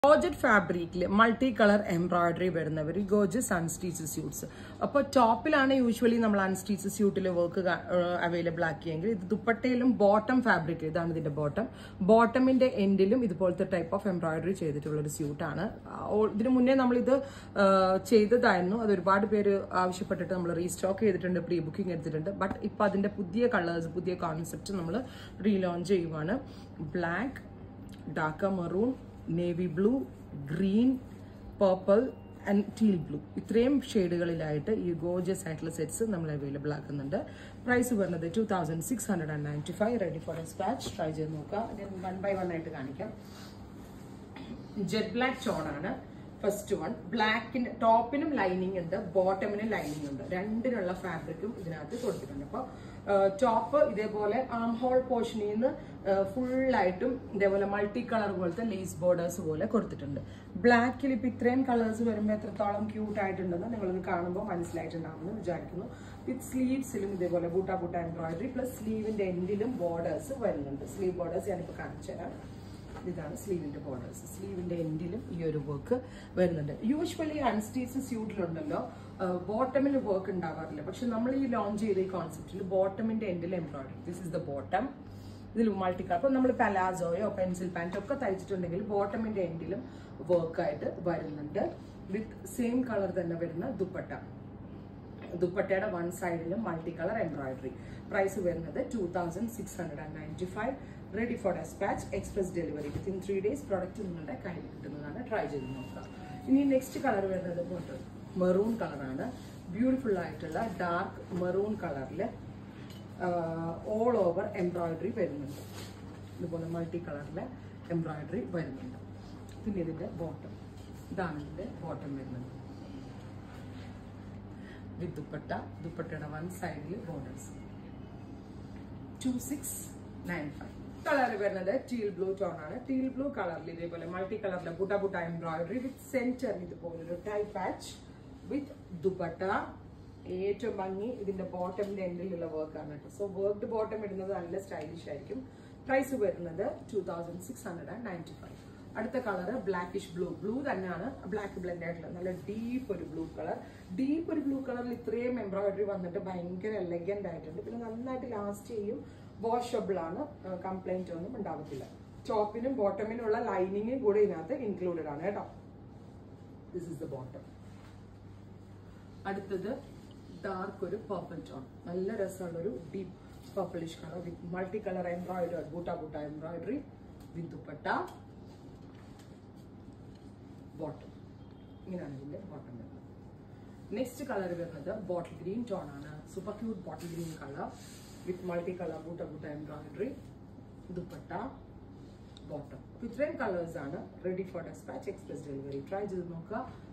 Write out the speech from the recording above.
georgette ഫാബ്രിക്കിൽ multi colour embroidery വരുന്നവർ gorgeous unstitch suits അപ്പോൾ ടോപ്പിലാണ് യൂഷ്വലി നമ്മൾ അൺസ്റ്റീച്ച് സ്യൂട്ടിൽ വർക്ക് അവൈലബിൾ ആക്കിയെങ്കിൽ ഇത് ദുപ്പട്ടയിലും ബോട്ടം ഫാബ്രിക് ഇതാണ് ഇതിന്റെ ബോട്ടം ബോട്ടമിന്റെ എൻഡിലും ഇതുപോലത്തെ ടൈപ്പ് ഓഫ് എംബ്രോയിഡറി ചെയ്തിട്ടുള്ള ഒരു സ്യൂട്ടാണ് ഇതിനു മുന്നേ നമ്മളിത് ആ, ചെയ്തതായിരുന്നു അത് ഒരുപാട് പേര് ആവശ്യപ്പെട്ടിട്ട് നമ്മൾ റീസ്റ്റോക്ക് ചെയ്തിട്ടുണ്ട് പ്രീ ബുക്കിംഗ് എടുത്തിട്ടുണ്ട് ബട്ട് ഇപ്പൊ അതിന്റെ പുതിയ കളേഴ്സ് പുതിയ കോൺസെപ്റ്റ് നമ്മൾ റീലോഞ്ച് ചെയ്യുവാണ് black dark maroon navy blue green purple and teal blue ഇത്രയും ഷെയ്ഡുകളിലായിട്ട് ഈ ഗോജസ് ആയിട്ടുള്ള സെറ്റ്സ് നമ്മൾ അവൈലബിൾ ആക്കുന്നുണ്ട് പ്രൈസ് വരുന്നത് two thousand six hundred and ninety five ready for a scratch try ചെയ്ത് നോക്കുക ഞാൻ വൺ ബൈ വൺ ആയിട്ട് കാണിക്കാം ജെറ്റ് ബ്ലാക്ക് ചോണാണ് ഫസ്റ്റ് വൺ ബ്ലാക്കിന് ടോപ്പിനും ലൈനിങ് ഉണ്ട് ബോട്ടമിനും ലൈനിങ് ഉണ്ട് രണ്ടിനുള്ള ഫാബ്രിക്കും ഇതിനകത്ത് കൊടുത്തിട്ടുണ്ട് അപ്പോൾ ടോപ്പ് ഇതേപോലെ ആം ഹോൾ പോർഷനിൽ നിന്ന് ഫുള്ളായിട്ടും ഇതേപോലെ മൾട്ടി കളർ പോലത്തെ ലേസ് ബോർഡേഴ്സ് പോലെ കൊടുത്തിട്ടുണ്ട് ബ്ലാക്കിൽ ഇപ്പം ഇത്രയും കളേഴ്സ് വരുമ്പോൾ എത്രത്തോളം ക്യൂട്ട് ആയിട്ടുണ്ടെന്ന് നിങ്ങൾക്ക് കാണുമ്പോൾ മനസ്സിലായിട്ടുണ്ടാവുമെന്ന് വിചാരിക്കുന്നു വിത്ത് സ്ലീവ്സിലും ഇതേപോലെ ബൂട്ട ബൂട്ട എംബ്രോയിഡറി പ്ലസ് സ്ലീവിന്റെ എൻഡിലും ബോർഡേഴ്സ് വരുന്നുണ്ട് സ്ലീവ് ബോർഡേഴ്സ് ഞാനിപ്പോൾ കാണിച്ചു തരാം ഇതാണ് സ്ലീവിന്റെ ബോർഡേഴ്സ് സ്ലീവിന്റെ എൻഡിലും ഈ ഒരു വർക്ക് വരുന്നുണ്ട് യൂഷ്വലി അൺസ്റ്റീച്ച് സ്യൂട്ടിലുണ്ടല്ലോ ബോട്ടമിൽ വർക്ക് ഉണ്ടാവാറില്ല പക്ഷെ നമ്മൾ ഈ ലോഞ്ച് ചെയ്ത ഈ കോൺസെപ്റ്റിൽ ബോട്ടമിന്റെ എൻഡിൽ embroidery this is the bottom ഇതിൽ മൾട്ടി കളർ അപ്പോൾ നമ്മൾ പലാസോയോ പെൻസിൽ പാൻറ്റോ ഒക്കെ തയ്ച്ചിട്ടുണ്ടെങ്കിൽ ബോട്ടമിന്റെ എൻഡിലും വർക്കായിട്ട് വരുന്നുണ്ട് വിത്ത് സെയിം കളർ തന്നെ വരുന്ന ദുപ്പട്ട ദുപ്പട്ടയുടെ വൺ സൈഡിലും മൾട്ടി കളർ എംബ്രോയിഡറി പ്രൈസ് വരുന്നത് two thousand six hundred and ninety five ready for despatch express delivery within three days product നിങ്ങളുടെ കയ്യിൽ കിട്ടുന്നതാണ് ട്രൈ ചെയ്ത് നോക്കുക ഇനി നെക്സ്റ്റ് കളർ വരുന്നത് പോയിട്ട് മെറൂൺ കളറാണ് ബ്യൂട്ടിഫുൾ ആയിട്ടുള്ള ഡാർക്ക് മെറൂൺ കളറിൽ ഓൾ ഓവർ എംബ്രോയിഡറി വരുന്നുണ്ട് ഇതുപോലെ മൾട്ടി കളറിലെ എംബ്രോയിഡറി വരുന്നുണ്ട് പിന്നെ ഇതിന്റെ ബോട്ടം ഇതാണ് ഇതിന്റെ ബോട്ടം വരുന്നത് വിത്ത് ദുപ്പട്ട ദുപ്പട്ടയുടെ വൺ സൈഡിൽ borders two six nine five colour വരുന്നത് ടീൽ ബ്ലൂ ടോൺ ആണ് ടീൽ ബ്ലൂ കളറിൽ ഇതേപോലെ മൾട്ടി കളറിലെ ബുട്ട ബുട്ട എംബ്രോയിഡറി വിത്ത് സെന്റർ ഇതുപോലൊരു ടൈ പാച്ച് വിത്ത് ദുപ്പട്ട ഏറ്റവും ഭംഗി ഇതിന്റെ ബോട്ടമിന്റെ എൻഡിലുള്ള വർക്കാണ് കേട്ടോ സോ വർക്ക്ഡ് ബോട്ടം ഇടുന്നത് നല്ല സ്റ്റൈലിഷ് ആയിരിക്കും പ്രൈസ് വരുന്നത് two thousand six hundred and ninety five അടുത്ത കളർ ബ്ലാക്കിഷ് ബ്ലൂ ബ്ലൂ തന്നെയാണ് ബ്ലാക്ക് ബ്ലെൻഡ് ആയിട്ടുള്ള നല്ല ഡീപ്പ് ഒരു ബ്ലൂ കളർ ഡീപ്പ് ഒരു ബ്ലൂ കളറിൽ ഇത്രയും എംബ്രോയിഡറി വന്നിട്ട് ഭയങ്കര എലഗന്റ് ആയിട്ടുണ്ട് പിന്നെ നന്നായിട്ട് ലാസ്റ്റ് ചെയ്യും വാഷബിൾ ആണ് കംപ്ലൈന്റ് ഒന്നും ഉണ്ടാവത്തില്ല ടോപ്പിനും ബോട്ടമിനും ഉള്ള ലൈനിങ്ങും കൂടെ ഇതിനകത്ത് ഇൻക്ലൂഡഡ് ആണ് കേട്ടോ ദിസ് ഇസ് ദ ബോട്ടം അടുത്തത് ഡാർക്ക് ഒരു പർപ്പിൾ ടോൺ നല്ല രസമുള്ള ഒരു deep purplish colour with multi colour embroidery buta ബൂട്ട embroidery with dupatta bottom ഇങ്ങനെയാണ് ഇതിന്റെ ബോട്ടം വരുന്നത് നെക്സ്റ്റ് കളർ വരുന്നത് ബോട്ടിൽ ഗ്രീൻ ടോൺ ആണ് super cute bottle green colour with multi colour buta ബൂട്ട embroidery dupatta bottom ഇത്രയും കളേഴ്സ് ആണ് ready for despatch express delivery try ചെയ്ത് നോക്കുക